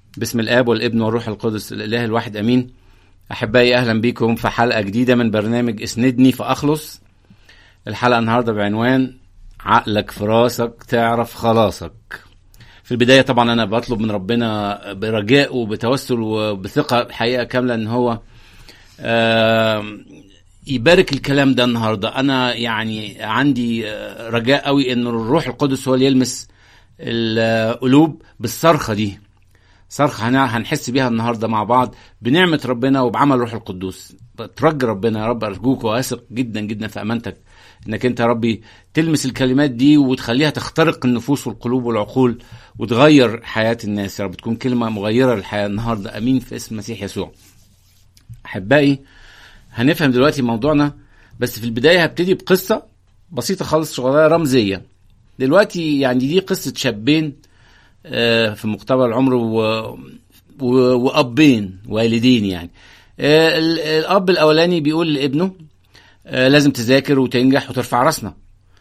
بسم الاب والابن والروح القدس الاله الواحد امين احبائي اهلا بكم في حلقه جديده من برنامج اسندني فاخلص الحلقه النهارده بعنوان عقلك في راسك تعرف خلاصك في البدايه طبعا انا بطلب من ربنا برجاء وبتوسل وبثقه حقيقه كامله ان هو آه يبارك الكلام ده النهارده انا يعني عندي رجاء قوي ان الروح القدس هو اللي يلمس القلوب بالصرخه دي صرخه هنحس بيها النهارده مع بعض بنعمه ربنا وبعمل الروح القدوس ترجي ربنا يا رب ارجوك واثق جدا جدا في امانتك انك انت يا ربي تلمس الكلمات دي وتخليها تخترق النفوس والقلوب والعقول وتغير حياه الناس يا رب تكون كلمه مغيره للحياه النهارده امين في اسم المسيح يسوع احبائي هنفهم دلوقتي موضوعنا بس في البدايه هبتدي بقصه بسيطه خالص صغيره رمزيه دلوقتي يعني دي قصه شابين في مقتبل العمر و... و... وابين والدين يعني الاب الاولاني بيقول لابنه لازم تذاكر وتنجح وترفع راسنا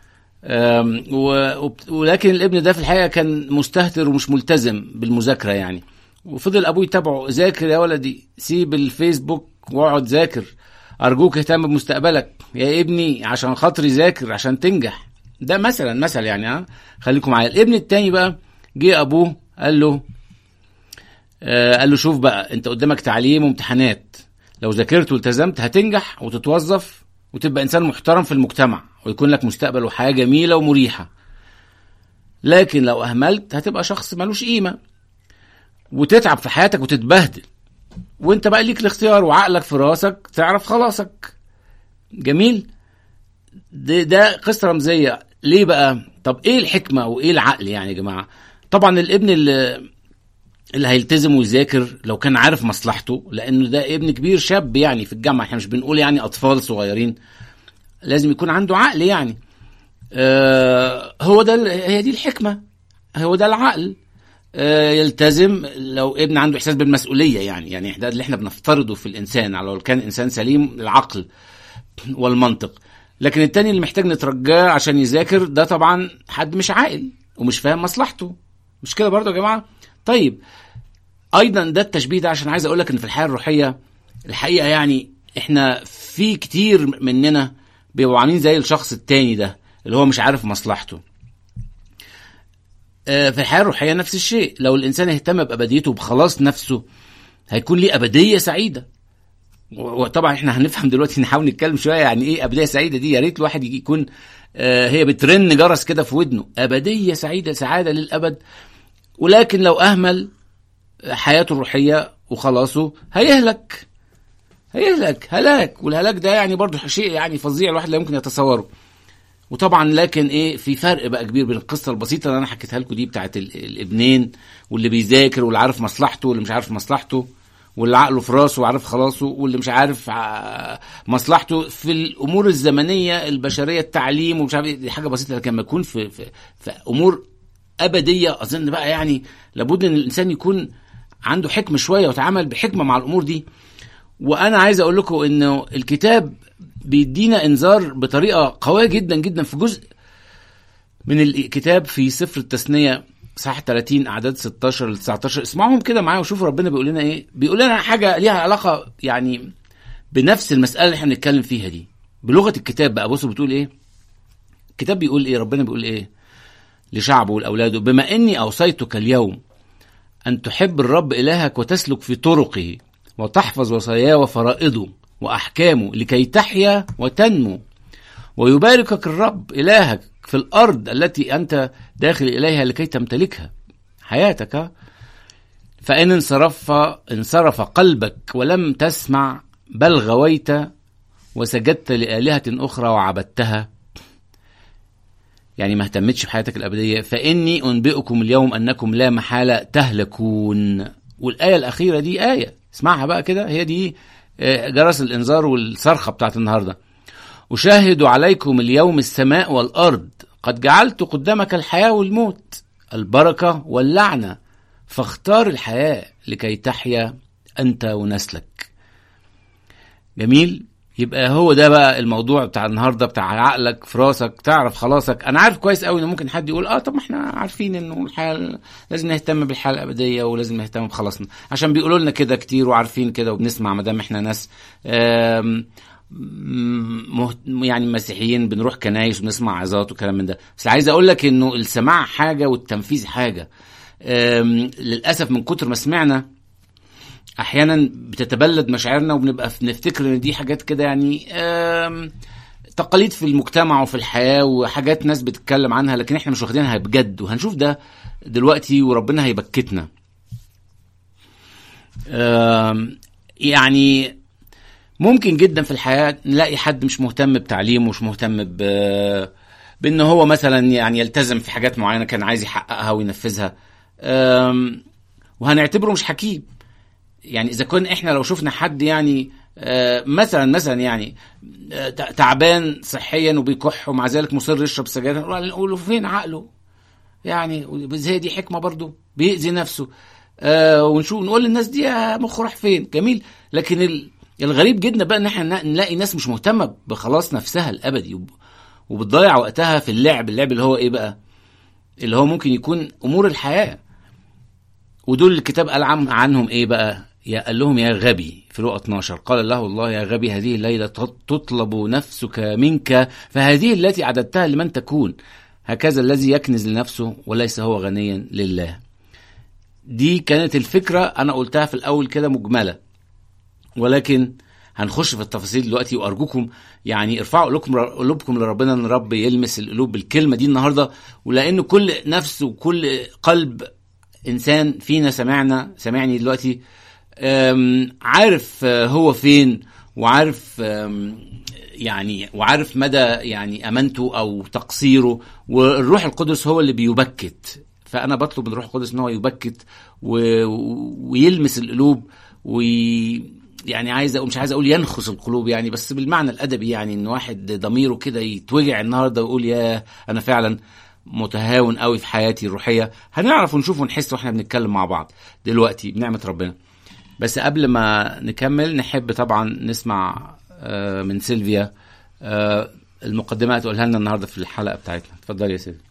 ولكن الابن ده في الحقيقه كان مستهتر ومش ملتزم بالمذاكره يعني وفضل ابوه يتابعه ذاكر يا ولدي سيب الفيسبوك واقعد ذاكر ارجوك اهتم بمستقبلك يا ابني عشان خاطري ذاكر عشان تنجح ده مثلا مثل يعني ها خليكم معايا الابن التاني بقى جه ابوه قال له آه قال له شوف بقى انت قدامك تعليم وامتحانات لو ذاكرت والتزمت هتنجح وتتوظف وتبقى انسان محترم في المجتمع ويكون لك مستقبل وحياه جميله ومريحه لكن لو اهملت هتبقى شخص ملوش قيمه وتتعب في حياتك وتتبهدل وانت بقى ليك الاختيار وعقلك في راسك تعرف خلاصك جميل ده, ده قصه رمزيه ليه بقى طب ايه الحكمه وايه العقل يعني يا جماعه طبعا الابن اللي اللي هيلتزم ويذاكر لو كان عارف مصلحته لانه ده ابن كبير شاب يعني في الجامعه احنا مش بنقول يعني اطفال صغيرين لازم يكون عنده عقل يعني آه هو ده هي دي الحكمه هو ده العقل آه يلتزم لو ابن عنده احساس بالمسؤوليه يعني يعني ده اللي احنا بنفترضه في الانسان على لو كان انسان سليم العقل والمنطق لكن التاني اللي محتاج نترجاه عشان يذاكر ده طبعا حد مش عاقل ومش فاهم مصلحته مش كده برضه يا جماعه طيب ايضا ده التشبيه ده عشان عايز اقول لك ان في الحياه الروحيه الحقيقه يعني احنا في كتير مننا بيبقوا عاملين زي الشخص التاني ده اللي هو مش عارف مصلحته في الحياه الروحيه نفس الشيء لو الانسان اهتم بابديته وبخلاص نفسه هيكون ليه ابديه سعيده وطبعا احنا هنفهم دلوقتي نحاول نتكلم شويه يعني ايه ابديه سعيده دي يا ريت الواحد يكون آه هي بترن جرس كده في ودنه ابديه سعيده سعاده للابد ولكن لو اهمل حياته الروحيه وخلاصه هيهلك هيهلك هلاك والهلاك ده يعني برضه شيء يعني فظيع الواحد لا يمكن يتصوره وطبعا لكن ايه في فرق بقى كبير بين القصه البسيطه اللي انا حكيتها لكم دي بتاعت الابنين واللي بيذاكر واللي عارف مصلحته واللي مش عارف مصلحته واللي عقله في راسه وعارف خلاصه واللي مش عارف مصلحته في الامور الزمنيه البشريه التعليم ومش عارف دي حاجه بسيطه لكن لما يكون في, في, في امور ابديه اظن بقى يعني لابد ان الانسان يكون عنده حكمه شويه ويتعامل بحكمه مع الامور دي وانا عايز اقول لكم انه الكتاب بيدينا انذار بطريقه قويه جدا جدا في جزء من الكتاب في سفر التثنيه صح 30 اعداد 16 ل 19 اسمعوهم كده معايا وشوفوا ربنا بيقول لنا ايه بيقول لنا حاجه ليها علاقه يعني بنفس المساله اللي احنا بنتكلم فيها دي بلغه الكتاب بقى بصوا بتقول ايه الكتاب بيقول ايه ربنا بيقول ايه لشعبه ولاولاده بما اني اوصيتك اليوم ان تحب الرب الهك وتسلك في طرقه وتحفظ وصاياه وفرائضه واحكامه لكي تحيا وتنمو ويباركك الرب الهك في الارض التي انت داخل اليها لكي تمتلكها حياتك فان انصرف انصرف قلبك ولم تسمع بل غويت وسجدت لالهه اخرى وعبدتها يعني ما اهتمتش بحياتك الابديه فاني انبئكم اليوم انكم لا محاله تهلكون والايه الاخيره دي ايه اسمعها بقى كده هي دي جرس الانذار والصرخه بتاعت النهارده أشاهد عليكم اليوم السماء والأرض قد جعلت قدامك الحياة والموت البركة واللعنة فاختار الحياة لكي تحيا أنت ونسلك جميل يبقى هو ده بقى الموضوع بتاع النهارده بتاع عقلك في راسك تعرف خلاصك انا عارف كويس قوي ان ممكن حد يقول اه طب ما احنا عارفين انه الحياه لازم نهتم بالحياه الابديه ولازم نهتم بخلاصنا عشان بيقولوا لنا كده كتير وعارفين كده وبنسمع ما دام احنا ناس آم، مهت... يعني مسيحيين بنروح كنايس وبنسمع عظات وكلام من ده بس عايز اقول لك انه السماع حاجه والتنفيذ حاجه آم، للاسف من كتر ما سمعنا احيانا بتتبلد مشاعرنا وبنبقى ف- نفتكر ان دي حاجات كده يعني آم، تقاليد في المجتمع وفي الحياه وحاجات ناس بتتكلم عنها لكن احنا مش واخدينها بجد وهنشوف ده دلوقتي وربنا هيبكتنا آم، يعني ممكن جدا في الحياه نلاقي حد مش مهتم بتعليمه مش مهتم ب بان هو مثلا يعني يلتزم في حاجات معينه كان عايز يحققها وينفذها آم، وهنعتبره مش حكيم يعني اذا كنا احنا لو شفنا حد يعني آه، مثلا مثلا يعني آه، تع- تعبان صحيا وبيكح ومع ذلك مصر يشرب سجاير نقول له فين عقله يعني بس هي دي حكمه برضه بيأذي نفسه آه ونشوف نقول للناس دي يا مخه راح فين جميل لكن ال- الغريب جدا بقى ان احنا ن- نلاقي ناس مش مهتمه بخلاص نفسها الابدي وب- وبتضيع وقتها في اللعب اللعب اللي هو ايه بقى اللي هو ممكن يكون امور الحياه ودول الكتاب قال عن- عنهم ايه بقى يا قال لهم يا غبي في لقا 12 قال له الله يا غبي هذه الليلة تط- تطلب نفسك منك فهذه التي أعددتها لمن تكون هكذا الذي يكنز لنفسه وليس هو غنيا لله دي كانت الفكرة أنا قلتها في الأول كده مجملة ولكن هنخش في التفاصيل دلوقتي وارجوكم يعني ارفعوا قلوبكم قلوبكم لربنا ان الرب يلمس القلوب بالكلمه دي النهارده ولان كل نفس وكل قلب انسان فينا سمعنا سمعني دلوقتي أم، عارف آه، هو فين وعارف أم، يعني وعارف مدى يعني امانته او تقصيره والروح القدس هو اللي بيبكت فانا بطلب من الروح القدس ان هو يبكت و... ويلمس القلوب وي... يعني عايز أقول مش عايز اقول ينخس القلوب يعني بس بالمعنى الادبي يعني ان واحد ضميره كده يتوجع النهارده ويقول يا انا فعلا متهاون قوي في حياتي الروحيه هنعرف ونشوف ونحس واحنا بنتكلم مع بعض دلوقتي بنعمه ربنا بس قبل ما نكمل نحب طبعا نسمع آه، من سيلفيا آه، المقدمه هتقولها لنا النهارده في الحلقه بتاعتنا اتفضلي يا سيلفيا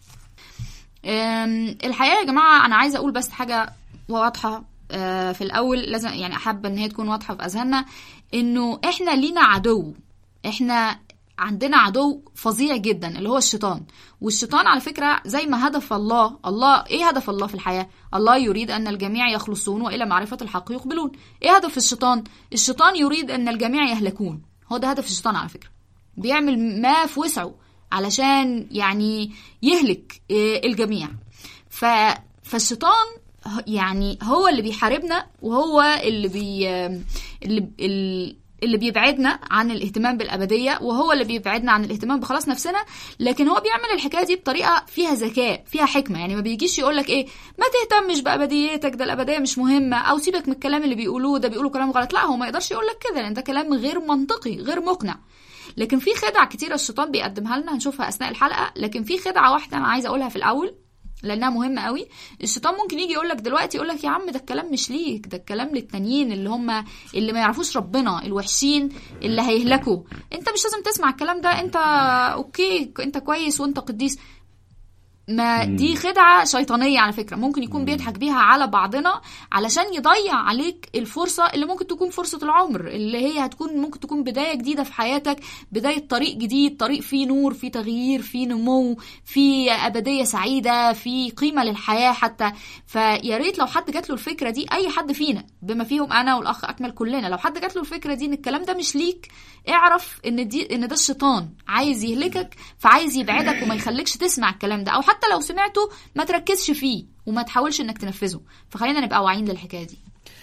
أم، الحقيقه يا جماعه انا عايزه اقول بس حاجه واضحه آه، في الاول لازم يعني احب ان هي تكون واضحه في اذهاننا انه احنا لينا عدو احنا عندنا عدو فظيع جدا اللي هو الشيطان والشيطان على فكره زي ما هدف الله الله ايه هدف الله في الحياه الله يريد ان الجميع يخلصون والى معرفه الحق يقبلون ايه هدف الشيطان الشيطان يريد ان الجميع يهلكون هو ده هدف الشيطان على فكره بيعمل ما في وسعه علشان يعني يهلك آه، الجميع ف فالشيطان ه- يعني هو اللي بيحاربنا وهو اللي بي اللي ال- اللي بيبعدنا عن الاهتمام بالابديه وهو اللي بيبعدنا عن الاهتمام بخلاص نفسنا لكن هو بيعمل الحكايه دي بطريقه فيها ذكاء فيها حكمه يعني ما بيجيش يقول لك ايه ما تهتمش بابديتك ده الابديه مش مهمه او سيبك من الكلام اللي بيقولوه ده بيقولوا كلام غلط لا هو ما يقدرش يقول لك كده لان ده كلام غير منطقي غير مقنع لكن في خدع كتيره الشيطان بيقدمها لنا هنشوفها اثناء الحلقه لكن في خدعه واحده انا عايزه اقولها في الاول لانها مهمه قوي الشيطان ممكن يجي يقول لك دلوقتي يقول لك يا عم ده الكلام مش ليك ده الكلام للتانيين اللي هم اللي ما يعرفوش ربنا الوحشين اللي هيهلكوا انت مش لازم تسمع الكلام ده انت اوكي انت كويس وانت قديس ما دي خدعة شيطانية على فكرة ممكن يكون بيضحك بيها على بعضنا علشان يضيع عليك الفرصة اللي ممكن تكون فرصة العمر اللي هي هتكون ممكن تكون بداية جديدة في حياتك بداية طريق جديد طريق فيه نور فيه تغيير فيه نمو فيه أبدية سعيدة فيه قيمة للحياة حتى فيا ريت لو حد جات له الفكرة دي أي حد فينا بما فيهم أنا والأخ أكمل كلنا لو حد جات له الفكرة دي إن الكلام ده مش ليك اعرف إن دي إن ده الشيطان عايز يهلكك فعايز يبعدك وما يخليكش تسمع الكلام ده أو حتى لو سمعته ما تركزش فيه وما تحاولش إنك تنفذه فخلينا نبقى واعيين للحكاية دي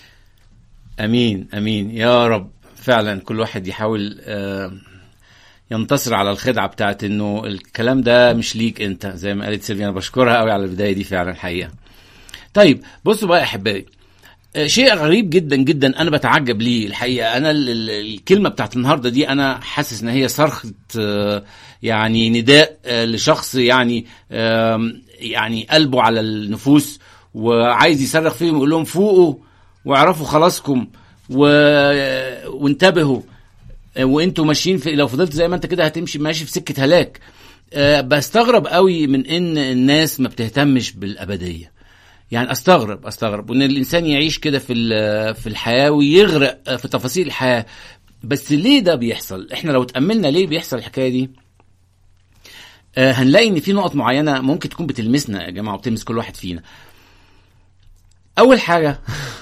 امين امين يا رب فعلا كل واحد يحاول آه، ينتصر على الخدعه بتاعت انه الكلام ده مش ليك انت زي ما قالت سيلفيا انا بشكرها قوي على البدايه دي فعلا الحقيقه طيب بصوا بقى يا احبائي آه، شيء غريب جدا جدا انا بتعجب ليه الحقيقه انا ال- ال- الكلمه بتاعت النهارده دي انا حاسس ان هي صرخه آه، يعني نداء آه، لشخص يعني آم، يعني قلبه على النفوس وعايز يصرخ فيهم يقول لهم فوقوا واعرفوا خلاصكم و... وانتبهوا آه، وانتوا ماشيين في لو فضلت زي ما انت كده هتمشي ماشي في سكه هلاك آه، بستغرب قوي من ان الناس ما بتهتمش بالابديه يعني استغرب استغرب وان الانسان يعيش كده في ال- في الحياه ويغرق في تفاصيل الحياه بس ليه ده بيحصل احنا لو اتاملنا ليه بيحصل الحكايه دي آه، هنلاقي ان في نقط معينه ممكن تكون بتلمسنا يا جماعه وبتلمس كل واحد فينا اول حاجه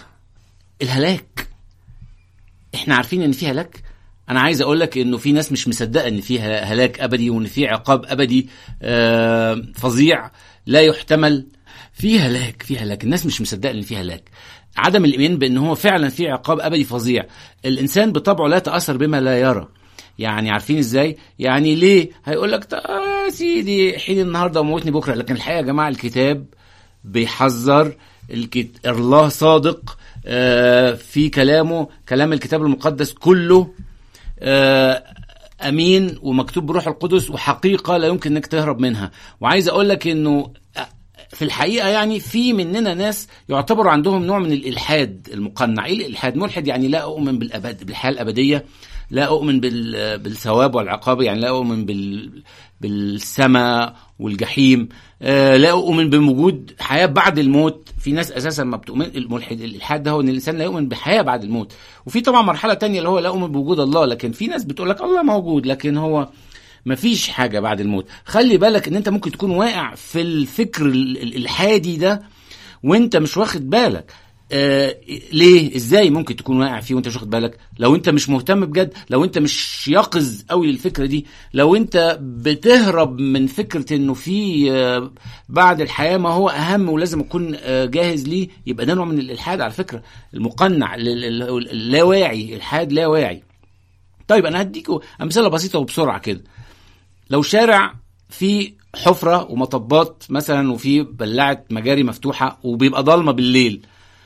الهلاك احنا عارفين ان في هلاك انا عايز اقول لك انه في ناس مش مصدقه ان في هلاك ابدي وان في عقاب ابدي آه، فظيع لا يحتمل في هلاك في هلاك الناس مش مصدقه ان في هلاك عدم الايمان بان هو فعلا في عقاب ابدي فظيع الانسان بطبعه لا يتاثر بما لا يرى يعني عارفين ازاي يعني ليه هيقول لك "طب يا سيدي حين النهارده وموتني بكره لكن الحقيقه يا جماعه الكتاب بيحذر الكت... الله صادق آه، في كلامه كلام الكتاب المقدس كله آه، امين ومكتوب بروح القدس وحقيقه لا يمكن انك تهرب منها وعايز اقول لك انه في الحقيقه يعني في مننا ناس يعتبروا عندهم نوع من الالحاد المقنع ايه الالحاد ملحد يعني لا اؤمن بالابد بالحياه الابديه لا اؤمن بال... بالثواب والعقاب يعني لا اؤمن بال... بالسماء والجحيم آه لا اؤمن بوجود حياه بعد الموت في ناس اساسا ما بتؤمن الملحد الالحاد ده هو ان الانسان لا يؤمن بحياه بعد الموت وفي طبعا مرحله تانية اللي هو لا اؤمن بوجود الله لكن في ناس بتقول لك الله موجود لكن هو مفيش حاجه بعد الموت خلي بالك ان انت ممكن تكون واقع في الفكر ال- ال- الحادي ده وانت مش واخد بالك آه ليه ازاي ممكن تكون واقع فيه وانت مش واخد بالك لو انت مش مهتم بجد لو انت مش يقظ قوي للفكره دي لو انت بتهرب من فكره انه في آه بعد الحياه ما هو اهم ولازم اكون آه جاهز ليه يبقى ده نوع من الالحاد على فكره المقنع ال- ال- ال- اللاواعي الحاد لا واعي طيب انا هديكوا امثله بسيطه وبسرعه كده لو شارع فيه حفرة ومطبات مثلا وفي بلاعة مجاري مفتوحة وبيبقى ضلمة بالليل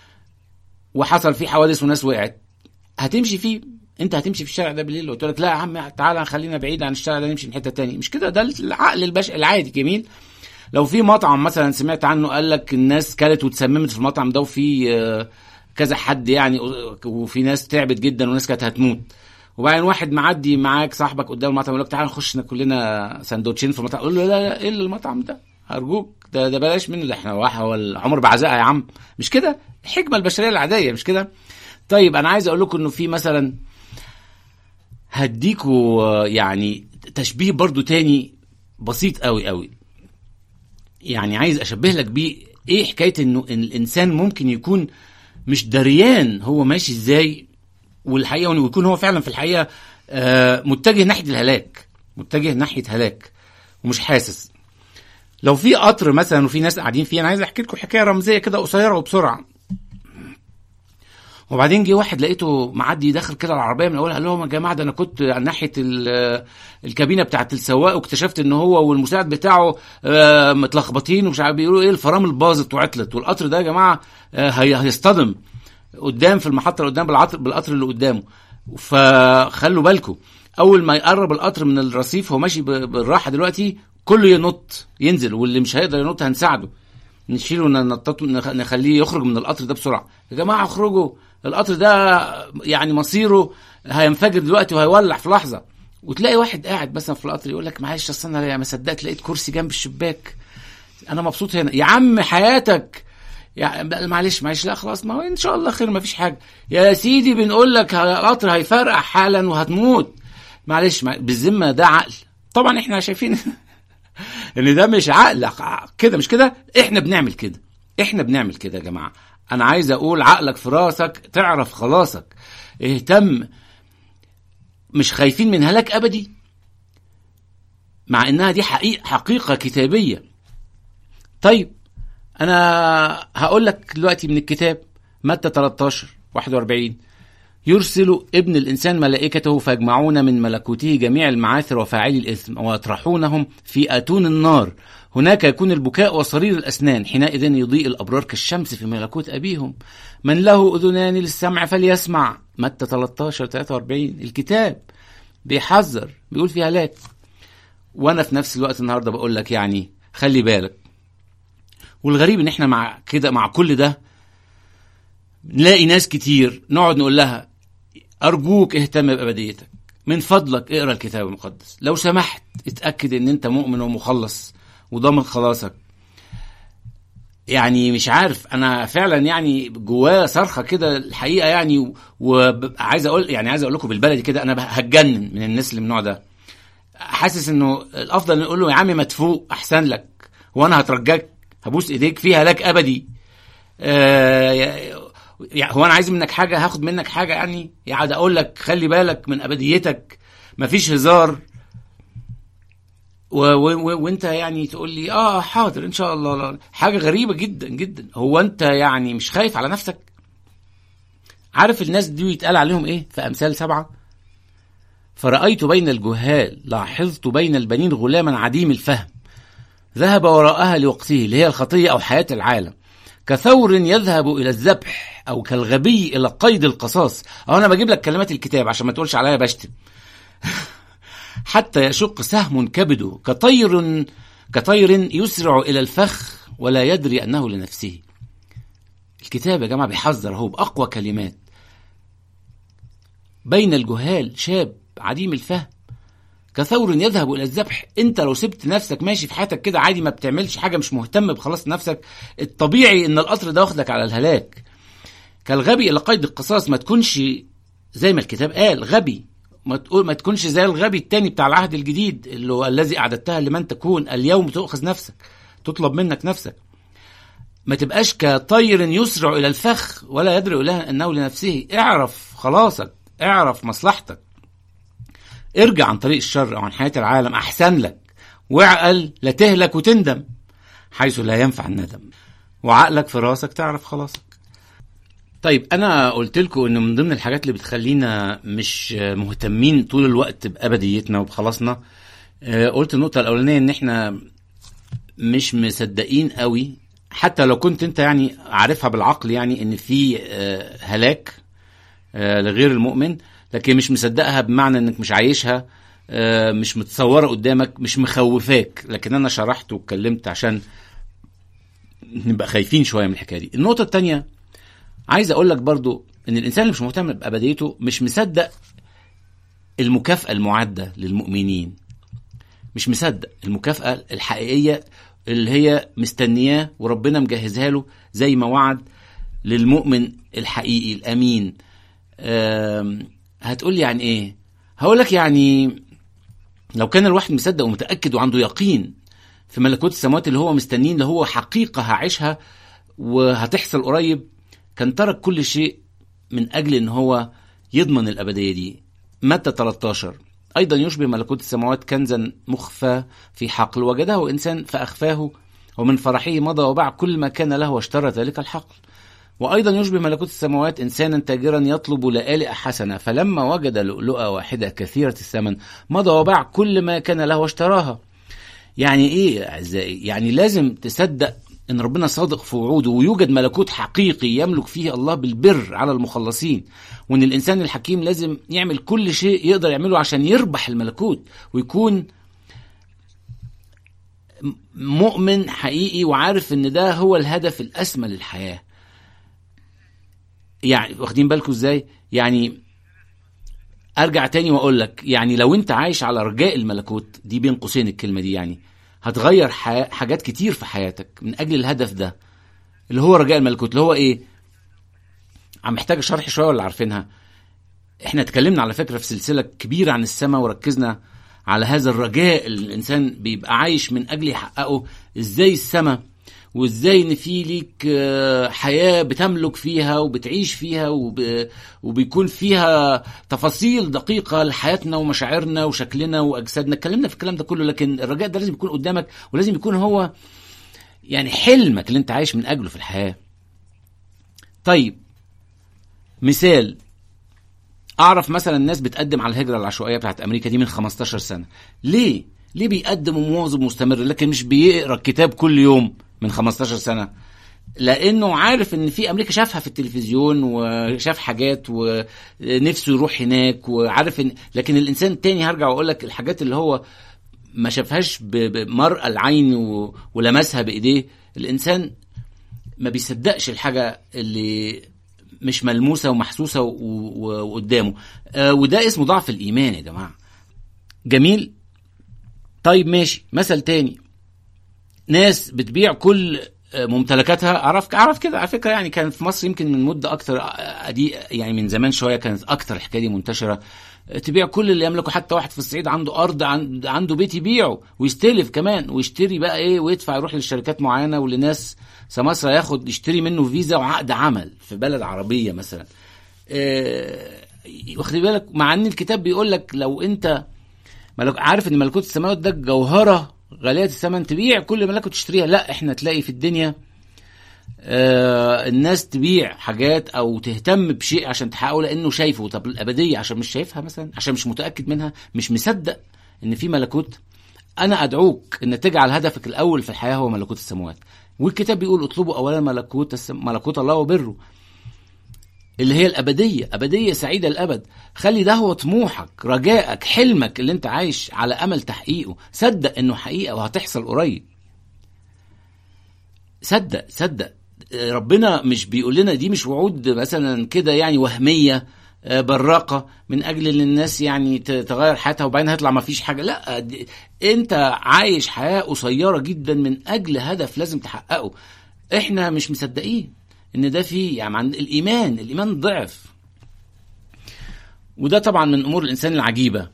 وحصل فيه حوادث وناس وقعت هتمشي فيه انت هتمشي في الشارع ده بالليل قلت لك لا يا عم تعالى خلينا بعيد عن الشارع ده نمشي من حته تاني مش كده ده العقل البشري العادي جميل لو في مطعم مثلا سمعت عنه قال لك الناس كلت واتسممت في المطعم ده وفي آه، كذا حد يعني وفي ناس تعبت جدا وناس كانت هتموت وبعدين واحد معدي معاك صاحبك قدام المطعم يقول لك تعالى نخش ناكل كلنا سندوتشين في المطعم قول له لا لا ايه اللي المطعم ده ارجوك ده ده بلاش منه ده احنا واحد هو العمر بعزقها يا عم مش كده الحكمه البشريه العاديه مش كده طيب انا عايز اقول لكم انه في مثلا هديكوا آه، يعني تشبيه برضو تاني بسيط قوي قوي يعني عايز اشبه لك بيه ايه حكايه انه إن الانسان ممكن يكون مش دريان هو ماشي ازاي والحقيقه وانه يكون هو فعلا في الحقيقه آه، متجه ناحيه الهلاك متجه ناحيه هلاك ومش حاسس لو في قطر مثلا وفي ناس قاعدين فيه انا عايز احكي لكم حكايه رمزيه كده قصيره وبسرعه وبعدين جه واحد لقيته معدي داخل كده العربيه من اولها قال لهم يا جماعه ده انا كنت على ناحيه ال- الكابينه بتاعه السواق واكتشفت ان هو والمساعد بتاعه آه، متلخبطين ومش عارف بيقولوا ايه الفرامل باظت وعطلت والقطر ده يا جماعه آه، هي- هيصطدم قدام في المحطه اللي قدام بالعطر بالقطر اللي قدامه فخلوا بالكم اول ما يقرب القطر من الرصيف هو ماشي ب- بالراحه دلوقتي كله ينط ينزل واللي مش هيقدر ينط هنساعده نشيله ننططه نخ- نخليه يخرج من القطر ده بسرعه يا جماعه اخرجوا القطر ده يعني مصيره هينفجر دلوقتي وهيولع في لحظه وتلاقي واحد قاعد مثلا في القطر يقول لك معلش اصل انا ما صدقت لقيت كرسي جنب الشباك انا مبسوط هنا يا عم حياتك يعني معلش معلش لا خلاص ما هو ان شاء الله خير ما فيش حاجه يا سيدي بنقول لك القطر هيفرقع حالا وهتموت معلش مع- بالذمه ده عقل طبعا احنا شايفين ان ده مش عقل ع- كده مش كده احنا بنعمل كده احنا بنعمل كده يا جماعه انا عايز اقول عقلك في راسك تعرف خلاصك اهتم مش خايفين من هلاك ابدي مع انها دي حقيقة حقيقه كتابيه طيب انا هقول لك دلوقتي من الكتاب متى 13 41 يرسل ابن الانسان ملائكته فيجمعون من ملكوته جميع المعاثر وفاعلي الاثم ويطرحونهم في اتون النار هناك يكون البكاء وصرير الاسنان حينئذ يضيء الابرار كالشمس في ملكوت ابيهم من له اذنان للسمع فليسمع متى 13 43 الكتاب بيحذر بيقول في هلاك وانا في نفس الوقت النهارده بقول لك يعني خلي بالك والغريب ان احنا مع كده مع كل ده نلاقي ناس كتير نقعد نقول لها ارجوك اهتم بابديتك من فضلك اقرا الكتاب المقدس لو سمحت اتاكد ان انت مؤمن ومخلص وضامن خلاصك يعني مش عارف انا فعلا يعني جوايا صرخه كده الحقيقه يعني وعايز اقول يعني عايز اقول لكم بالبلدي كده انا هتجنن من الناس اللي من النوع ده حاسس انه الافضل نقول له يا عم ما تفوق احسن لك وانا هترجاك هبوس ايديك في هلاك ابدي آه يعني هو انا عايز منك حاجه هاخد منك حاجه يعني يعني اقول لك خلي بالك من ابديتك مفيش هزار و و و وانت يعني تقول لي اه حاضر ان شاء الله لا. حاجه غريبه جدا جدا هو انت يعني مش خايف على نفسك عارف الناس دي يتقال عليهم ايه في امثال سبعه فرأيت بين الجهال لاحظت بين البنين غلاما عديم الفهم ذهب وراءها لوقته اللي هي الخطية أو حياة العالم كثور يذهب إلى الذبح أو كالغبي إلى قيد القصاص أو أنا بجيب لك كلمات الكتاب عشان ما تقولش عليا بشتم حتى يشق سهم كبده كطير كطير يسرع إلى الفخ ولا يدري أنه لنفسه الكتاب يا جماعة بيحذر هو بأقوى كلمات بين الجهال شاب عديم الفهم كثور يذهب الى الذبح انت لو سبت نفسك ماشي في حياتك كده عادي ما بتعملش حاجه مش مهتم بخلاص نفسك الطبيعي ان القطر ده واخدك على الهلاك كالغبي الى قيد القصاص ما تكونش زي ما الكتاب قال غبي ما تقول ما تكونش زي الغبي التاني بتاع العهد الجديد اللي هو الذي اعددتها لمن تكون اليوم تؤخذ نفسك تطلب منك نفسك ما تبقاش كطير يسرع الى الفخ ولا يدري انه لنفسه اعرف خلاصك اعرف مصلحتك ارجع عن طريق الشر او عن حياه العالم احسن لك واعقل لا تهلك وتندم حيث لا ينفع الندم وعقلك في راسك تعرف خلاصك طيب انا قلت لكم ان من ضمن الحاجات اللي بتخلينا مش مهتمين طول الوقت بابديتنا وبخلاصنا قلت النقطه الاولانيه ان احنا مش مصدقين قوي حتى لو كنت انت يعني عارفها بالعقل يعني ان في هلاك لغير المؤمن لكن مش مصدقها بمعنى انك مش عايشها مش متصوره قدامك مش مخوفاك لكن انا شرحت واتكلمت عشان نبقى خايفين شويه من الحكايه دي النقطه الثانيه عايز اقول لك برضو ان الانسان اللي مش مهتم بابديته مش مصدق المكافاه المعده للمؤمنين مش مصدق المكافاه الحقيقيه اللي هي مستنياه وربنا مجهزها له زي ما وعد للمؤمن الحقيقي الامين هتقول لي يعني ايه هقول لك يعني لو كان الواحد مصدق ومتاكد وعنده يقين في ملكوت السماوات اللي هو مستنين اللي هو حقيقه هعيشها وهتحصل قريب كان ترك كل شيء من اجل ان هو يضمن الابديه دي متى 13 ايضا يشبه ملكوت السماوات كنزا مخفى في حقل وجده انسان فاخفاه ومن فرحه مضى وباع كل ما كان له واشترى ذلك الحقل وأيضا يشبه ملكوت السماوات إنسانا تاجرا يطلب لآلئة حسنة فلما وجد لؤلؤة واحدة كثيرة الثمن مضى وباع كل ما كان له واشتراها يعني إيه يا أعزائي يعني لازم تصدق إن ربنا صادق في وعوده ويوجد ملكوت حقيقي يملك فيه الله بالبر على المخلصين وإن الإنسان الحكيم لازم يعمل كل شيء يقدر يعمله عشان يربح الملكوت ويكون مؤمن حقيقي وعارف إن ده هو الهدف الأسمى للحياة يعني واخدين بالكم ازاي يعني ارجع تاني واقول لك يعني لو انت عايش على رجاء الملكوت دي بين قوسين الكلمه دي يعني هتغير حاجات كتير في حياتك من اجل الهدف ده اللي هو رجاء الملكوت اللي هو ايه عم محتاج شرح شويه ولا عارفينها احنا اتكلمنا على فكره في سلسله كبيره عن السماء وركزنا على هذا الرجاء اللي الانسان بيبقى عايش من اجل يحققه ازاي السماء وازاي ان في ليك حياه بتملك فيها وبتعيش فيها وب... وبيكون فيها تفاصيل دقيقه لحياتنا ومشاعرنا وشكلنا واجسادنا اتكلمنا في الكلام ده كله لكن الرجاء ده لازم يكون قدامك ولازم يكون هو يعني حلمك اللي انت عايش من اجله في الحياه طيب مثال اعرف مثلا الناس بتقدم على الهجره العشوائيه بتاعت امريكا دي من 15 سنه ليه ليه بيقدم ومواظب مستمر لكن مش بيقرا الكتاب كل يوم من 15 سنه لانه عارف ان في امريكا شافها في التلفزيون وشاف حاجات ونفسه يروح هناك وعارف ان لكن الانسان التاني هرجع واقول لك الحاجات اللي هو ما شافهاش بمرأى العين ولمسها بايديه الانسان ما بيصدقش الحاجه اللي مش ملموسه ومحسوسه و- و- وقدامه آه، وده اسمه ضعف الايمان يا جماعه جميل طيب ماشي مثل تاني ناس بتبيع كل آه، ممتلكاتها اعرف اعرف كده على فكره يعني كان في مصر يمكن من مده اكتر آه، دي يعني من زمان شويه كانت اكتر الحكايه دي منتشره آه، تبيع كل اللي يملكه حتى واحد في الصعيد عنده ارض عن- عنده بيت يبيعه ويستلف كمان ويشتري بقى ايه ويدفع يروح لشركات معينه ولناس سماسرة ياخد يشتري منه فيزا وعقد عمل في بلد عربيه مثلا آه، واخد بالك مع ان الكتاب بيقول لك لو انت ملك عارف ان ملكوت السماوات ده جوهره غاليه الثمن تبيع كل ملكه وتشتريها لا احنا تلاقي في الدنيا آه الناس تبيع حاجات او تهتم بشيء عشان تحققه لانه شايفه طب الابديه عشان مش شايفها مثلا عشان مش متاكد منها مش مصدق ان في ملكوت انا ادعوك ان تجعل هدفك الاول في الحياه هو ملكوت السماوات والكتاب بيقول اطلبوا اولا ملكوت السم... ملكوت الله وبره اللي هي الأبدية أبدية سعيدة الأبد خلي ده هو طموحك رجائك حلمك اللي انت عايش على أمل تحقيقه صدق انه حقيقة وهتحصل قريب صدق صدق ربنا مش بيقول لنا دي مش وعود مثلا كده يعني وهمية آه، براقة من أجل ان الناس يعني ت- تغير حياتها وبعدين هيطلع ما فيش حاجة لا دي- انت عايش حياة قصيرة جدا من أجل هدف لازم تحققه احنا مش مصدقين ان ده فيه يعني عند الايمان الايمان ضعف وده طبعا من امور الانسان العجيبه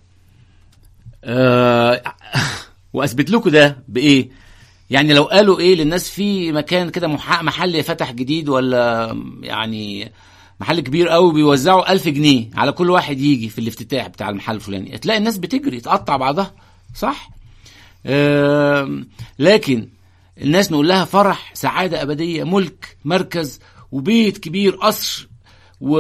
أه واثبت لكم ده بايه يعني لو قالوا ايه للناس في مكان كده محا- محل فتح جديد ولا يعني محل كبير قوي بيوزعوا ألف جنيه على كل واحد يجي في الافتتاح بتاع المحل الفلاني تلاقي الناس بتجري تقطع بعضها صح آم، لكن الناس نقول لها فرح سعادة أبدية ملك مركز وبيت كبير قصر و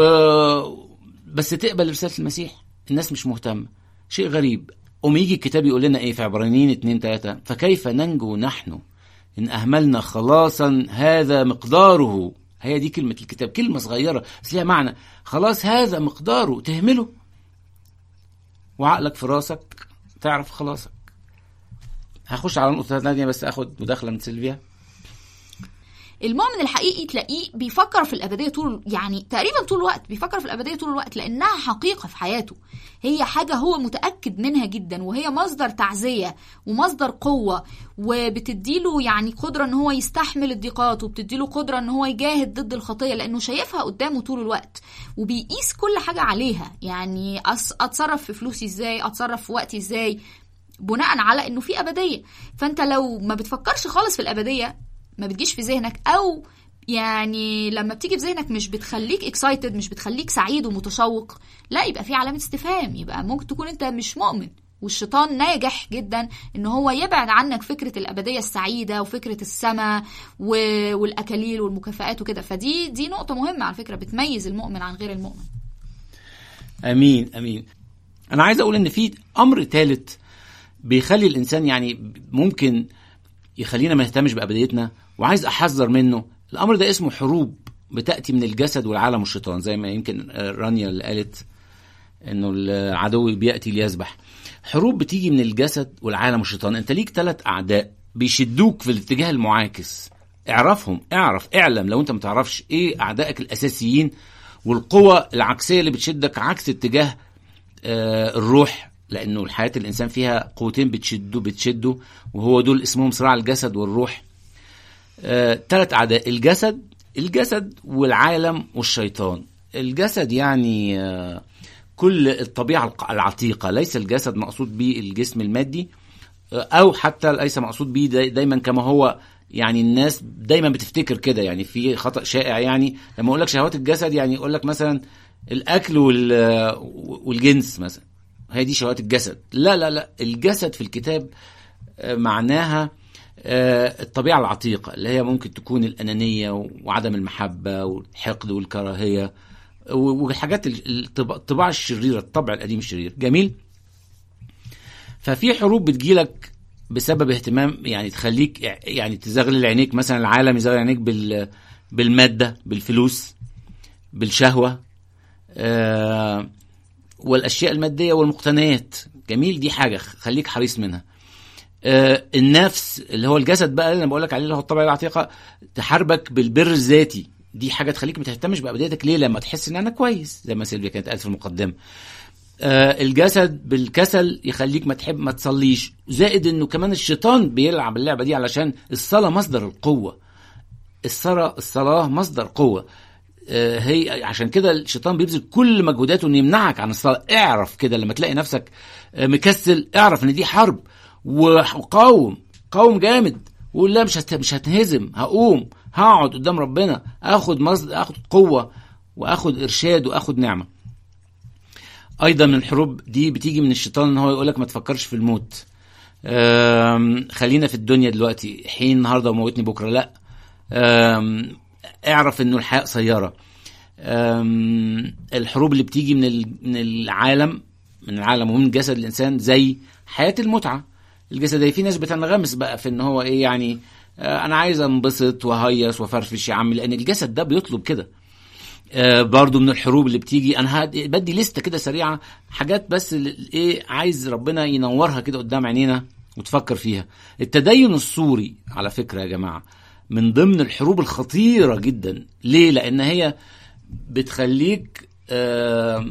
بس تقبل رسالة المسيح الناس مش مهتمة شيء غريب قوم يجي الكتاب يقول لنا ايه في عبرانيين اتنين تلاتة فكيف ننجو نحن إن أهملنا خلاصا هذا مقداره هي دي كلمة الكتاب كلمة صغيرة بس ليها معنى خلاص هذا مقداره تهمله وعقلك في راسك تعرف خلاصك هخش على نقطة تانية بس اخد مداخلة من سيلفيا المؤمن الحقيقي تلاقيه بيفكر في الابديه طول يعني تقريبا طول الوقت بيفكر في الابديه طول الوقت لانها حقيقه في حياته هي حاجه هو متاكد منها جدا وهي مصدر تعزيه ومصدر قوه وبتديله يعني قدره ان هو يستحمل الضيقات وبتديله قدره ان هو يجاهد ضد الخطيه لانه شايفها قدامه طول الوقت وبيقيس كل حاجه عليها يعني أص- اتصرف في فلوسي ازاي اتصرف في وقتي ازاي بناء على انه في ابديه فانت لو ما بتفكرش خالص في الابديه ما بتجيش في ذهنك او يعني لما بتيجي في ذهنك مش بتخليك اكسايتد مش بتخليك سعيد ومتشوق لا يبقى في علامه استفهام يبقى ممكن تكون انت مش مؤمن والشيطان ناجح جدا ان هو يبعد عنك فكره الابديه السعيده وفكره السماء و- والاكاليل والمكافآت وكده فدي دي نقطه مهمه على فكره بتميز المؤمن عن غير المؤمن امين امين انا عايز اقول ان في امر ثالث بيخلي الانسان يعني ممكن يخلينا ما نهتمش بابديتنا وعايز احذر منه الامر ده اسمه حروب بتاتي من الجسد والعالم والشيطان زي ما يمكن رانيا اللي قالت انه العدو بياتي ليذبح حروب بتيجي من الجسد والعالم والشيطان انت ليك ثلاث اعداء بيشدوك في الاتجاه المعاكس اعرفهم اعرف اعلم لو انت ما تعرفش ايه اعدائك الاساسيين والقوة العكسية اللي بتشدك عكس اتجاه آه، الروح لانه الحياة الانسان فيها قوتين بتشدوا بتشدوا وهو دول اسمهم صراع الجسد والروح ثلاث اعداء الجسد الجسد والعالم والشيطان الجسد يعني آه، كل الطبيعة الق- العتيقة ليس الجسد مقصود به الجسم المادي آه، او حتى ليس مقصود به داي- دايما كما هو يعني الناس دايما بتفتكر كده يعني في خطأ شائع يعني لما اقول لك شهوات الجسد يعني يقول لك مثلا الاكل وال- والجنس مثلا هي دي شهوات الجسد لا لا لا الجسد في الكتاب آه، معناها آه، الطبيعة العتيقة اللي هي ممكن تكون الأنانية وعدم المحبة والحقد والكراهية و- والحاجات ال- الطب- الطباع الشريرة الطبع القديم الشرير جميل ففي حروب بتجيلك بسبب اهتمام يعني تخليك يعني تزغلل عينيك مثلا العالم يزغلل عينيك بال بالمادة بالفلوس بالشهوة آه والأشياء المادية والمقتنيات جميل دي حاجة خليك حريص منها آه النفس اللي هو الجسد بقى اللي انا بقول لك عليه اللي هو الطبع العتيقه تحاربك بالبر الذاتي دي حاجه تخليك ما تهتمش بابديتك ليه لما تحس ان انا كويس زي ما سيلفيا كانت قالت في المقدمه آه الجسد بالكسل يخليك ما تحب ما تصليش زائد انه كمان الشيطان بيلعب اللعبه دي علشان الصلاه مصدر القوه الصلاه الصلاه مصدر قوه آه هي عشان كده الشيطان بيبذل كل مجهوداته انه يمنعك عن الصلاه اعرف كده لما تلاقي نفسك آه مكسل اعرف ان دي حرب وقاوم قاوم جامد وقول لا مش هت... مش هتهزم هقوم هقعد قدام ربنا اخد مصدر اخد قوه واخد ارشاد واخد نعمه ايضا من الحروب دي بتيجي من الشيطان ان هو يقول لك ما تفكرش في الموت أم، خلينا في الدنيا دلوقتي حين النهارده وموتني بكره لا أم، اعرف انه الحياه قصيره أم، الحروب اللي بتيجي من ال- من العالم من العالم ومن جسد الانسان زي حياه المتعه الجسديه في ناس بتنغمس بقى في ان هو ايه يعني آه، انا عايز انبسط وهيص وفرفش يا عم لان الجسد ده بيطلب كده آه، برضو من الحروب اللي بتيجي انا هد- بدي لستة كده سريعة حاجات بس اللي- ايه عايز ربنا ينورها كده قدام عينينا وتفكر فيها التدين السوري على فكرة يا جماعة من ضمن الحروب الخطيرة جدا ليه لان هي بتخليك آه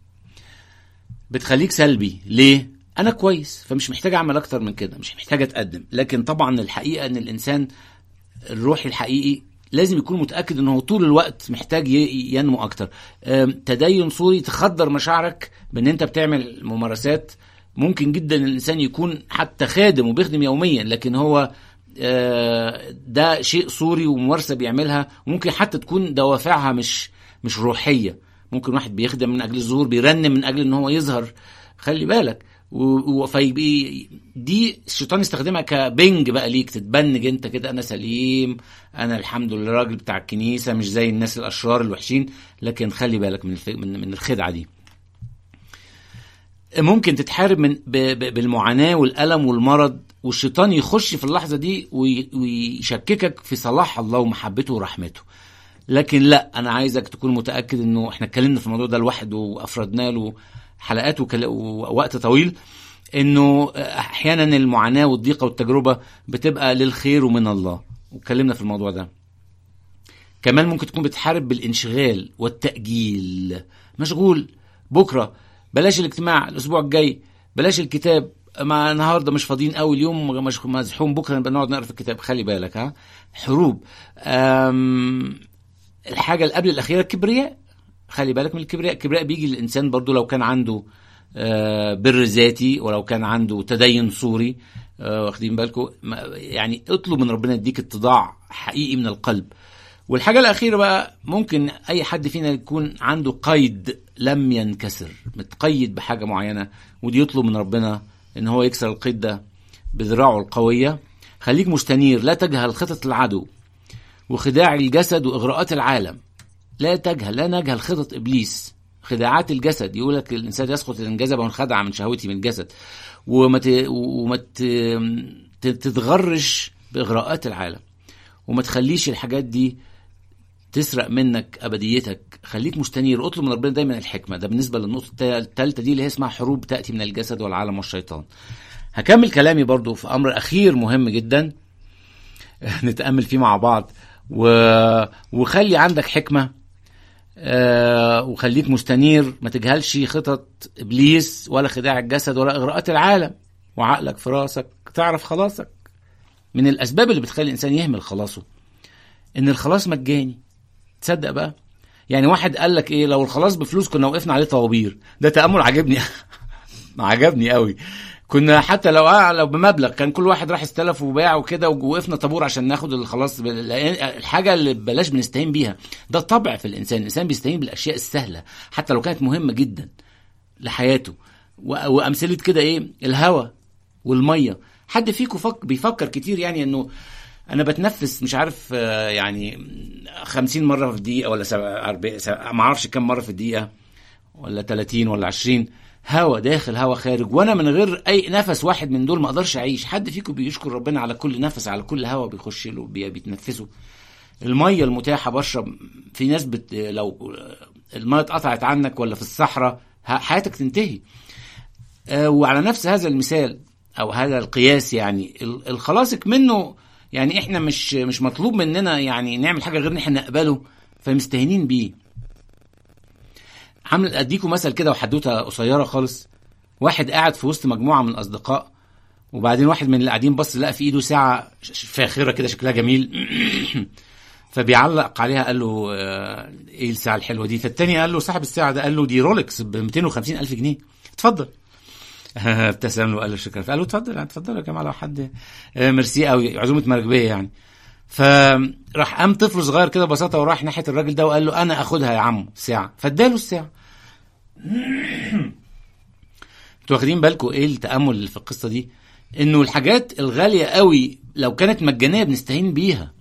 بتخليك سلبي ليه انا كويس فمش محتاج اعمل اكتر من كده مش محتاج اتقدم لكن طبعا الحقيقة ان الانسان الروحي الحقيقي لازم يكون متاكد انه هو طول الوقت محتاج ي- ينمو اكتر أم، تدين صوري تخدر مشاعرك بان انت بتعمل ممارسات ممكن جدا الانسان يكون حتى خادم وبيخدم يوميا لكن هو آه، ده شيء صوري وممارسه بيعملها وممكن حتى تكون دوافعها مش مش روحيه ممكن واحد بيخدم من اجل الظهور بيرنم من اجل ان هو يظهر خلي بالك و- و- فيبقى دي الشيطان يستخدمها كبنج بقى ليك تتبنج انت كده انا سليم انا الحمد لله راجل بتاع الكنيسه مش زي الناس الاشرار الوحشين لكن خلي بالك من الف... من من الخدعه دي ممكن تتحارب من ب... ب... بالمعاناه والالم والمرض والشيطان يخش في اللحظه دي وي... ويشككك في صلاح الله ومحبته ورحمته لكن لا انا عايزك تكون متاكد انه احنا اتكلمنا في الموضوع ده لوحده وافردنا له حلقات وكلا- ووقت طويل انه احيانا المعاناه والضيقه والتجربه بتبقى للخير ومن الله واتكلمنا في الموضوع ده كمان ممكن تكون بتحارب بالانشغال والتاجيل مشغول بكره بلاش الاجتماع الاسبوع الجاي بلاش الكتاب ما النهارده مش فاضيين قوي اليوم مش مزحوم بكره نبقى نقعد نقرا في الكتاب خلي بالك ها حروب أم الحاجه اللي قبل الاخيره الكبرياء خلي بالك من الكبرياء الكبرياء بيجي للانسان برضو لو كان عنده آه، بر ذاتي ولو كان عنده تدين صوري آه، واخدين بالكم ما- يعني اطلب من ربنا يديك اتضاع حقيقي من القلب والحاجة الأخيرة بقى ممكن أي حد فينا يكون عنده قيد لم ينكسر متقيد بحاجة معينة ودي يطلب من ربنا إن هو يكسر القيد ده بذراعه القوية خليك مستنير لا تجهل خطط العدو وخداع الجسد وإغراءات العالم لا تجهل لا نجهل خطط إبليس خداعات الجسد يقول لك الإنسان يسقط إن انجذب وانخدع من شهوته من الجسد وما ت... وما ت... ت- تتغرش بإغراءات العالم وما تخليش الحاجات دي تسرق منك ابديتك خليك مستنير اطلب من ربنا دايما الحكمه ده بالنسبه للنقطه الثالثه دي اللي هي اسمها حروب تاتي من الجسد والعالم والشيطان هكمل كلامي برضو في امر اخير مهم جدا نتامل فيه مع بعض و... وخلي عندك حكمه آه وخليك مستنير ما تجهلش خطط ابليس ولا خداع الجسد ولا اغراءات العالم وعقلك في راسك تعرف خلاصك من الاسباب اللي بتخلي الانسان يهمل خلاصه ان الخلاص مجاني تصدق بقى يعني واحد قال لك ايه لو الخلاص بفلوس كنا وقفنا عليه طوابير ده تامل عجبني عجبني قوي كنا حتى لو آه لو بمبلغ كان كل واحد راح استلف وباع وكده ووقفنا طابور عشان ناخد الخلاص بال- لأن الحاجه اللي بلاش بنستهين بيها ده طبع في الانسان الانسان بيستهين بالاشياء السهله حتى لو كانت مهمه جدا لحياته و- وامثله كده ايه الهواء والميه حد فيكم فك بيفكر كتير يعني انه انا بتنفس مش عارف آه، يعني 50 مره في الدقيقه ولا سبع- أربع- سبع- ما اعرفش كم مره في الدقيقه ولا 30 ولا 20 هوا داخل هوا خارج وانا من غير اي نفس واحد من دول ما اقدرش اعيش حد فيكم بيشكر ربنا على كل نفس على كل هوا بيخش له بي- بيتنفسه الميه المتاحه بشرب في ناس بت... لو الميه اتقطعت عنك ولا في الصحراء ه- حياتك تنتهي آه، وعلى نفس هذا المثال او هذا القياس يعني ال- الخلاصك منه يعني احنا مش مش مطلوب مننا يعني نعمل حاجه غير ان احنا نقبله فمستهينين بيه عامل اديكم مثل كده وحدوته قصيره خالص واحد قاعد في وسط مجموعه من الاصدقاء وبعدين واحد من اللي قاعدين بص لقى في ايده ساعه ش- ش- فاخره كده شكلها جميل فبيعلق عليها قال له آه، ايه الساعه الحلوه دي فالتاني قال له صاحب الساعه ده قال له دي رولكس ب 250 الف جنيه اتفضل ابتسم له وقال له شكرا فقال له اتفضل يعني اتفضل يا جماعه لو حد آه، ميرسي قوي عزومه مراكبيه يعني فراح قام طفل صغير كده ببساطه وراح ناحيه الراجل ده وقال له انا اخدها يا عم ساعه فاداله الساعه انتوا واخدين بالكم ايه التامل اللي في القصه دي انه الحاجات الغاليه قوي لو كانت مجانيه بنستهين بيها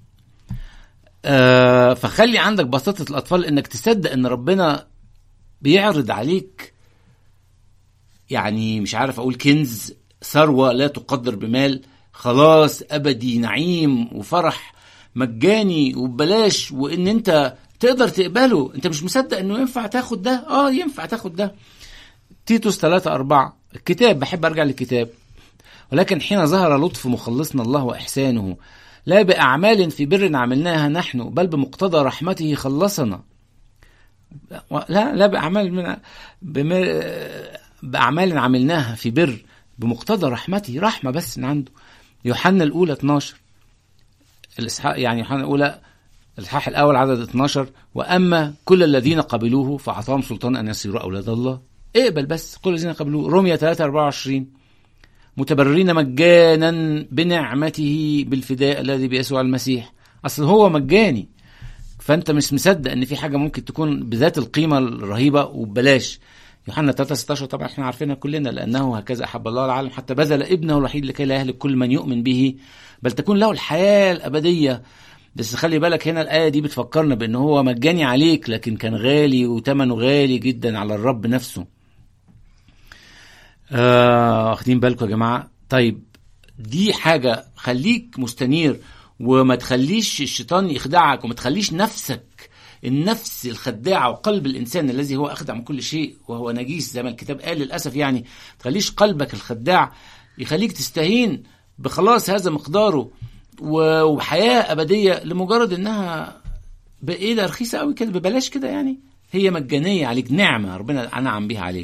آه فخلي عندك بساطه الاطفال انك تصدق ان ربنا بيعرض عليك يعني مش عارف اقول كنز ثروه لا تقدر بمال خلاص ابدي نعيم وفرح مجاني وببلاش وان انت تقدر تقبله انت مش مصدق انه ينفع تاخد ده اه ينفع تاخد ده تيتوس 3 4 الكتاب بحب ارجع للكتاب ولكن حين ظهر لطف مخلصنا الله واحسانه لا باعمال في بر عملناها نحن بل بمقتضى رحمته خلصنا لا لا باعمال من بم- باعمال عملناها في بر بمقتضى رحمته رحمه بس من عنده يوحنا الاولى 12 الإصحاح يعني يوحنا الاولى الاصحاح الاول عدد 12 واما كل الذين قبلوه فاعطاهم سلطان ان يصيروا اولاد الله اقبل بس كل الذين قبلوه روميا 3 24 متبررين مجانا بنعمته بالفداء الذي بيسوع المسيح اصل هو مجاني فانت مش مصدق ان في حاجه ممكن تكون بذات القيمه الرهيبه وببلاش يوحنا 3 16 طبعا احنا عارفينها كلنا لانه هكذا احب الله العالم حتى بذل ابنه الوحيد لكي لا يهلك كل من يؤمن به بل تكون له الحياه الابديه بس خلي بالك هنا الايه دي بتفكرنا بان هو مجاني عليك لكن كان غالي وثمنه غالي جدا على الرب نفسه آه، واخدين بالكم يا جماعه طيب دي حاجه خليك مستنير وما تخليش الشيطان يخدعك وما تخليش نفسك النفس الخداعه وقلب الانسان الذي هو اخدع من كل شيء وهو نجيس زي ما الكتاب قال للاسف يعني تخليش قلبك الخداع يخليك تستهين بخلاص هذا مقداره و- وحياه ابديه لمجرد انها بايه ده رخيصه قوي كده ببلاش كده يعني هي مجانيه عليك نعمه ربنا انعم بيها عليك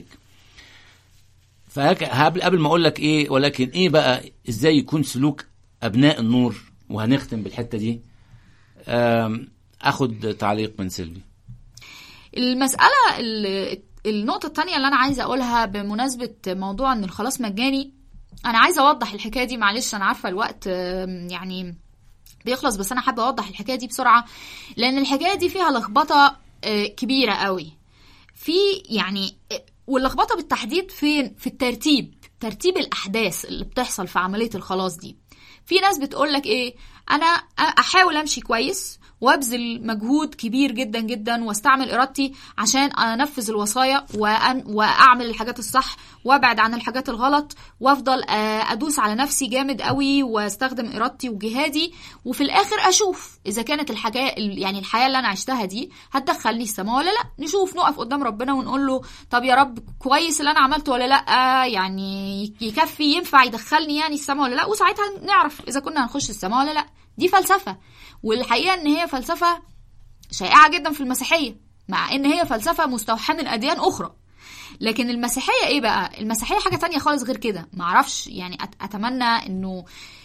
فقبل قبل ما اقول لك ايه ولكن ايه بقى ازاي يكون سلوك ابناء النور وهنختم بالحته دي آم، اخد تعليق من سيلفي المسألة ال- النقطة التانية اللي أنا عايزة أقولها بمناسبة موضوع إن الخلاص مجاني أنا عايزة أوضح الحكاية دي معلش أنا عارفة الوقت آم، يعني بيخلص بس أنا حابة أوضح الحكاية دي بسرعة لأن الحكاية دي فيها لخبطة آه، كبيرة قوي في يعني واللخبطه بالتحديد فين في الترتيب ترتيب الاحداث اللي بتحصل في عمليه الخلاص دي في ناس بتقول لك ايه انا احاول امشي كويس وابذل مجهود كبير جدا جدا واستعمل ارادتي عشان انفذ الوصايا وأن واعمل الحاجات الصح وابعد عن الحاجات الغلط وافضل آه، ادوس على نفسي جامد قوي واستخدم ارادتي وجهادي وفي الاخر اشوف اذا كانت الحاجه يعني الحياه اللي انا عشتها دي هتدخلني السماء ولا لا نشوف نقف قدام ربنا ونقول له طب يا رب كويس اللي انا عملته ولا لا يعني يكفي ينفع يدخلني يعني السماء ولا لا وساعتها نعرف اذا كنا هنخش السماء ولا لا دي فلسفه والحقيقه ان هي فلسفه شائعه جدا في المسيحيه مع ان هي فلسفه مستوحاه من اديان اخرى لكن المسيحيه ايه بقى المسيحيه حاجه تانية خالص غير كده معرفش يعني أت- اتمنى انه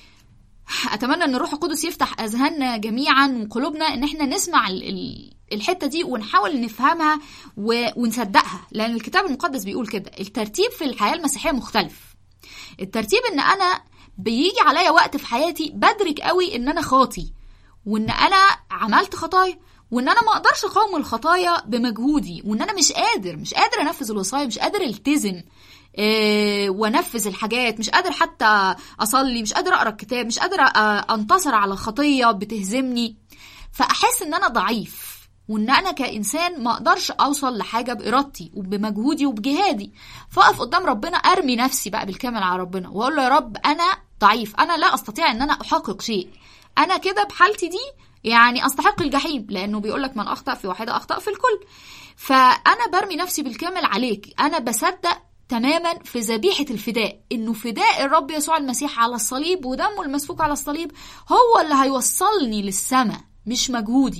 اتمنى ان الروح القدس يفتح اذهاننا جميعا وقلوبنا ان احنا نسمع ال- ال- الحته دي ونحاول نفهمها و- ونصدقها لان الكتاب المقدس بيقول كده الترتيب في الحياه المسيحيه مختلف الترتيب ان انا بيجي عليا وقت في حياتي بدرك قوي ان انا خاطي وان انا عملت خطايا وان انا ما اقدرش اقاوم الخطايا بمجهودي وان انا مش قادر مش قادر انفذ الوصايا مش قادر التزم إيه وانفذ الحاجات مش قادر حتى اصلي مش قادر اقرا الكتاب مش قادر أ- انتصر على خطيه بتهزمني فاحس ان انا ضعيف وان انا كانسان ما اقدرش اوصل لحاجه بارادتي وبمجهودي وبجهادي فاقف قدام ربنا ارمي نفسي بقى بالكامل على ربنا واقول له يا رب انا ضعيف انا لا استطيع ان انا احقق شيء انا كده بحالتي دي يعني استحق الجحيم لانه بيقول لك من اخطا في واحده اخطا في الكل فانا برمي نفسي بالكامل عليك انا بصدق تماما في ذبيحه الفداء انه فداء الرب يسوع المسيح على الصليب ودمه المسفوك على الصليب هو اللي هيوصلني للسماء مش مجهودي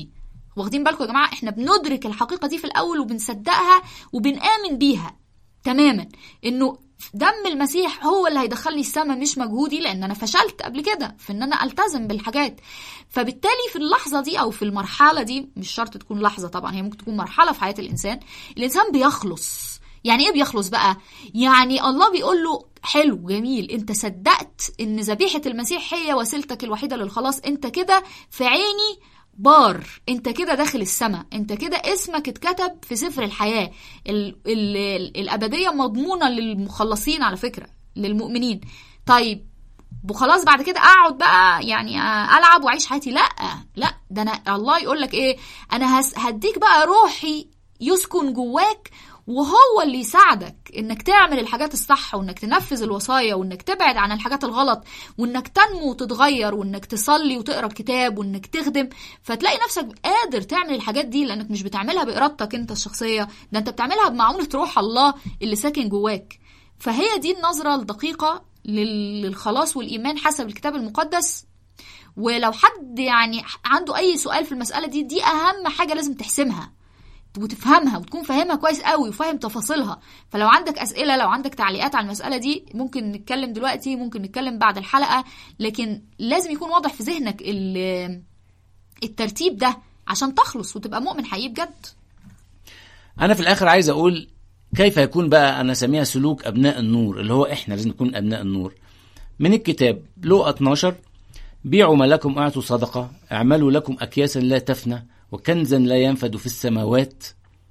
واخدين بالكم يا جماعه احنا بندرك الحقيقه دي في الاول وبنصدقها وبنآمن بيها تماما انه دم المسيح هو اللي هيدخلني السماء مش مجهودي لان انا فشلت قبل كده في ان انا التزم بالحاجات فبالتالي في اللحظه دي او في المرحله دي مش شرط تكون لحظه طبعا هي ممكن تكون مرحله في حياه الانسان الانسان بيخلص يعني ايه بيخلص بقى يعني الله بيقول له حلو جميل انت صدقت ان ذبيحه المسيح هي وسيلتك الوحيده للخلاص انت كده في عيني بار انت كده داخل السماء انت كده اسمك اتكتب في سفر الحياة ال ال ال الأبدية مضمونة للمخلصين على فكرة للمؤمنين طيب وخلاص بعد كده اقعد بقى يعني العب واعيش حياتي لا لا ده انا الله يقول لك ايه انا هس هديك بقى روحي يسكن جواك وهو اللي يساعدك انك تعمل الحاجات الصح وانك تنفذ الوصايا وانك تبعد عن الحاجات الغلط وانك تنمو وتتغير وانك تصلي وتقرا الكتاب وانك تخدم فتلاقي نفسك قادر تعمل الحاجات دي لانك مش بتعملها بارادتك انت الشخصيه ده انت بتعملها بمعونه روح الله اللي ساكن جواك فهي دي النظره الدقيقه للخلاص والايمان حسب الكتاب المقدس ولو حد يعني عنده اي سؤال في المساله دي دي اهم حاجه لازم تحسمها وتفهمها وتكون فاهمها كويس قوي وفاهم تفاصيلها فلو عندك اسئله لو عندك تعليقات على المساله دي ممكن نتكلم دلوقتي ممكن نتكلم بعد الحلقه لكن لازم يكون واضح في ذهنك الترتيب ده عشان تخلص وتبقى مؤمن حقيقي بجد انا في الاخر عايز اقول كيف يكون بقى انا سميها سلوك ابناء النور اللي هو احنا لازم نكون ابناء النور من الكتاب لوقا 12 بيعوا ما لكم اعطوا صدقه اعملوا لكم اكياسا لا تفنى وكنزا لا ينفد في السماوات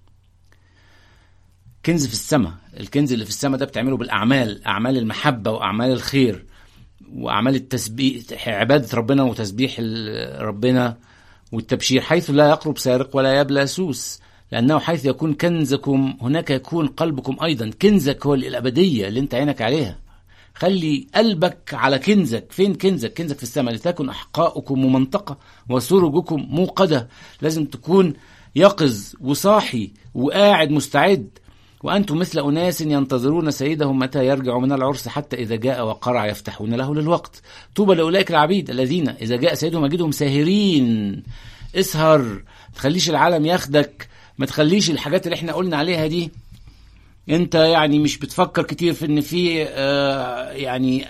كنز في السماء الكنز اللي في السماء ده بتعمله بالأعمال أعمال المحبة وأعمال الخير وأعمال التسبيح عبادة ربنا وتسبيح ربنا والتبشير حيث لا يقرب سارق ولا يبلى سوس لأنه حيث يكون كنزكم هناك يكون قلبكم أيضا كنزك هو الأبدية اللي أنت عينك عليها خلي قلبك على كنزك فين كنزك كنزك في السماء لتكن أحقاؤكم ممنطقة وسرجكم موقدة لازم تكون يقظ وصاحي وقاعد مستعد وأنتم مثل أناس ينتظرون سيدهم متى يرجع من العرس حتى إذا جاء وقرع يفتحون له للوقت طوبى لأولئك العبيد الذين إذا جاء سيدهم يجدهم ساهرين اسهر تخليش العالم ياخدك ما تخليش الحاجات اللي احنا قلنا عليها دي انت يعني مش بتفكر كتير في ان في آه يعني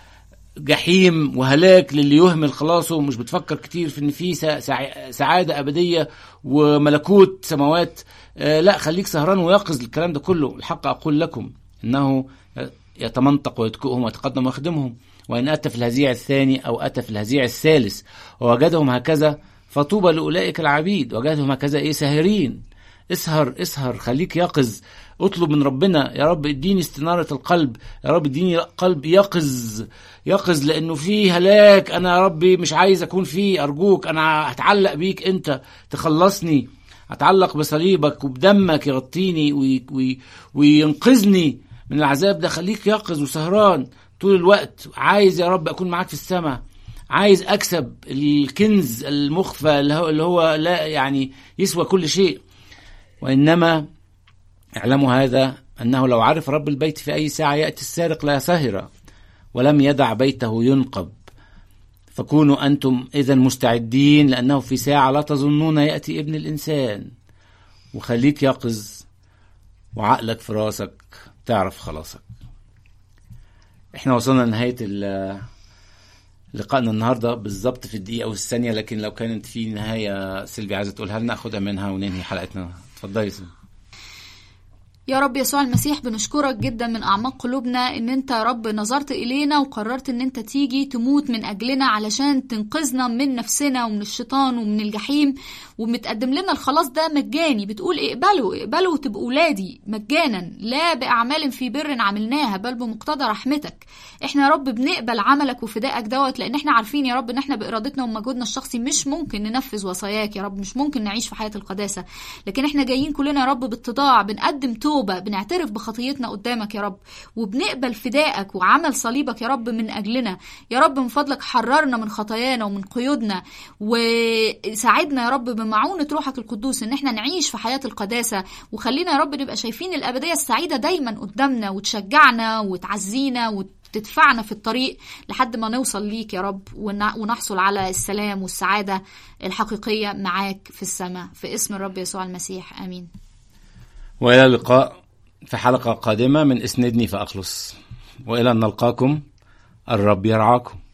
جحيم وهلاك للي يهمل خلاصه مش بتفكر كتير في ان في سعاده ابديه وملكوت سماوات آه لا خليك سهران ويقظ الكلام ده كله الحق اقول لكم انه يتمنطق ويتكئهم ويتقدم ويخدمهم وان اتى في الهزيع الثاني او اتى في الهزيع الثالث ووجدهم هكذا فطوبى لاولئك العبيد وجدهم هكذا ايه ساهرين اسهر اسهر خليك يقظ اطلب من ربنا يا رب اديني استنارة القلب يا رب اديني قلب يقظ يقظ لانه فيه هلاك انا يا ربي مش عايز اكون فيه ارجوك انا هتعلق بيك انت تخلصني اتعلق بصليبك وبدمك يغطيني وي وي وينقذني من العذاب ده خليك يقظ وسهران طول الوقت عايز يا رب اكون معاك في السماء عايز اكسب الكنز المخفى اللي هو, اللي هو لا يعني يسوى كل شيء وانما اعلموا هذا أنه لو عرف رب البيت في أي ساعة يأتي السارق لا سهر ولم يدع بيته ينقب فكونوا أنتم إذا مستعدين لأنه في ساعة لا تظنون يأتي ابن الإنسان وخليك يقظ وعقلك في راسك تعرف خلاصك احنا وصلنا لنهاية لقائنا النهارده بالظبط في الدقيقة والثانية لكن لو كانت في نهاية سيلفي عايزة تقولها لنا اخدها منها وننهي حلقتنا اتفضلي سيلفي يا رب يسوع المسيح بنشكرك جدا من اعماق قلوبنا ان انت يا رب نظرت الينا وقررت ان انت تيجي تموت من اجلنا علشان تنقذنا من نفسنا ومن الشيطان ومن الجحيم ومتقدم لنا الخلاص ده مجاني بتقول اقبلوا اقبلوا وتبقوا اولادي مجانا لا باعمال في بر عملناها بل بمقتضى رحمتك احنا يا رب بنقبل عملك وفدائك دوت لان احنا عارفين يا رب ان احنا بارادتنا ومجهودنا الشخصي مش ممكن ننفذ وصاياك يا رب مش ممكن نعيش في حياه القداسه لكن احنا جايين كلنا يا رب باتضاع بنقدم توبه بنعترف بخطيتنا قدامك يا رب وبنقبل فدائك وعمل صليبك يا رب من اجلنا يا رب من فضلك حررنا من خطايانا ومن قيودنا وساعدنا يا رب بمعونه روحك القدوس ان احنا نعيش في حياه القداسه وخلينا يا رب نبقى شايفين الابديه السعيده دايما قدامنا وتشجعنا وتعزينا وت تدفعنا في الطريق لحد ما نوصل ليك يا رب ون- ونحصل على السلام والسعادة الحقيقية معاك في السماء في اسم الرب يسوع المسيح آمين والى اللقاء في حلقه قادمه من اسندني فاخلص والى ان نلقاكم الرب يرعاكم